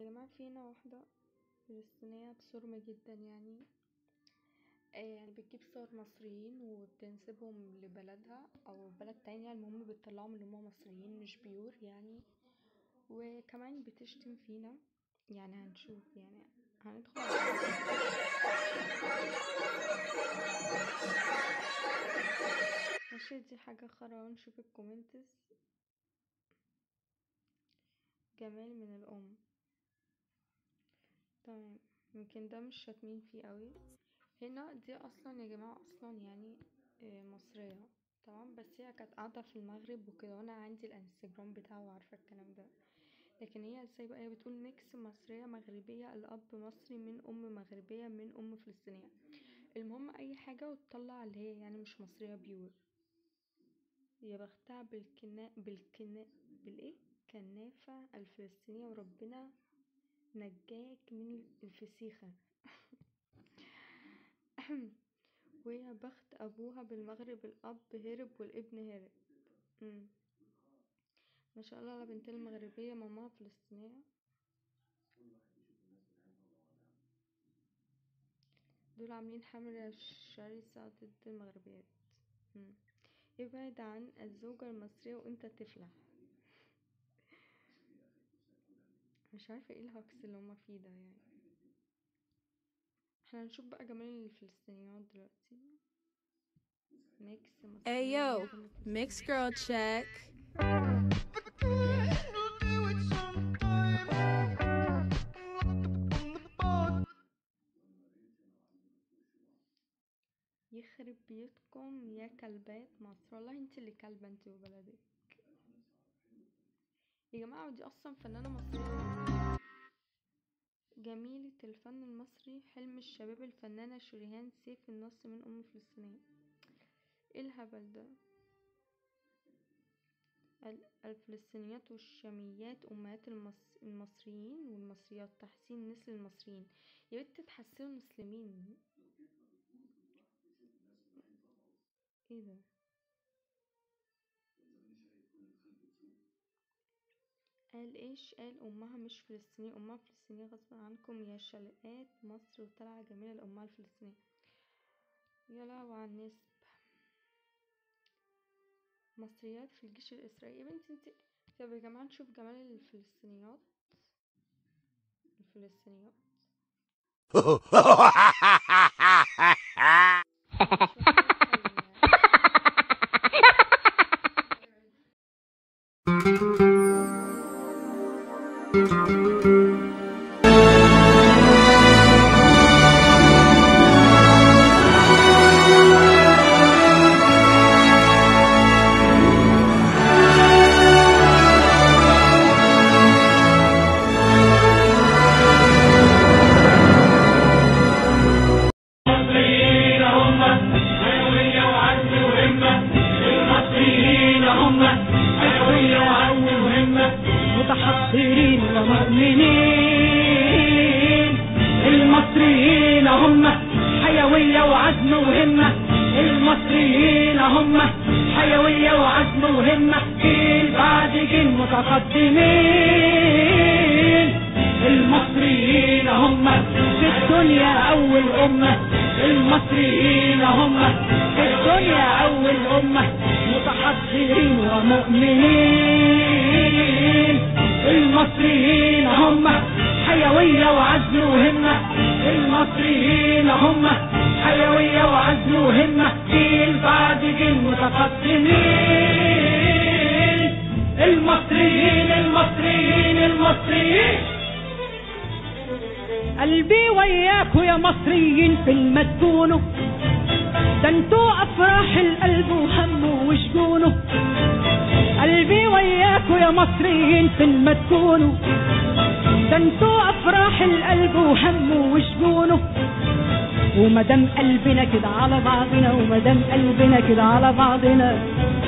يا جماعة في هنا واحدة فلسطينية بصرم جدا يعني آه بتجيب صور مصريين وبتنسبهم لبلدها او بلد تانية المهم بتطلعهم ان هما مصريين مش بيور يعني وكمان بتشتم فينا يعني هنشوف يعني هندخل ماشي دي حاجة خرا نشوف الكومنتس جمال من الأم تمام يمكن ده مش شاتمين فيه قوي هنا دي اصلا يا جماعة اصلا يعني آه، مصرية تمام بس هي كانت قاعدة في المغرب وكده وانا عندي الانستجرام بتاعه وعارفة الكلام ده لكن هي ازاي بقى هي بتقول ميكس مصرية مغربية الاب مصري من ام مغربية من ام فلسطينية المهم اي حاجة وتطلع اللي هي يعني مش مصرية بيور يا بختها بالكنا بالكنا بالايه كنافة الفلسطينية وربنا نجاك من الفسيخة ويا بخت أبوها بالمغرب الأب هرب والابن هرب مم. ما شاء الله على بنتي المغربية ماما فلسطينية دول عاملين حملة شرسة ضد المغربيات مم. ابعد عن الزوجة المصرية وانت تفلح مش عارفة ايه الهكس اللي هما فيه ده يعني احنا هنشوف بقى جمال الفلسطينيات دلوقتي ميكس Hey yo, mixed girl check. يخرب بيوتكم يا كلبات مصر والله انت اللي كلبة انت وبلدك يا جماعة ودي اصلا فنانة مصرية جميلة الفن المصري حلم الشباب الفنانة شريهان سيف النص من ام فلسطينية ايه الهبل ده ال- الفلسطينيات والشاميات امهات المص... المصريين والمصريات تحسين نسل المصريين يا بنت تحسنوا المسلمين ايه ده قال ايش قال امها مش فلسطينية امها فلسطينية غصب عنكم يا شلقات مصر وطلعة جميلة لامها الفلسطينية يا لهوي على النسب مصريات في الجيش الاسرائيلي يا بنتي انت طب يا جماعة نشوف جمال الفلسطينيات الفلسطينيات المصريين هم حيوية وعزم وهمة المصريين هم حيوية وعزم وهمة متحضرين ومؤمنين المصريين هم حيوية وعزم وهمة المصريين هم حيوية وعزم وهمة جيل بعد جيل متقدمين المصريين هم في الدنيا أول أمة المصريين هم في الدنيا أول أمة متحضرين ومؤمنين المصريين هم حيوية وعزم وهمة المصريين هم حيوية وعزم وهمة جيل بعد جيل متقدمين المصريين المصريين المصريين قلبي وياكوا يا مصريين في المدفونه ده انتوا افراح القلب وهمه وشجونه قلبي وياكوا يا مصريين في المدفونه ده انتوا افراح القلب وهمه وشجونه ومدام قلبنا كده على بعضنا ومدام قلبنا كده على بعضنا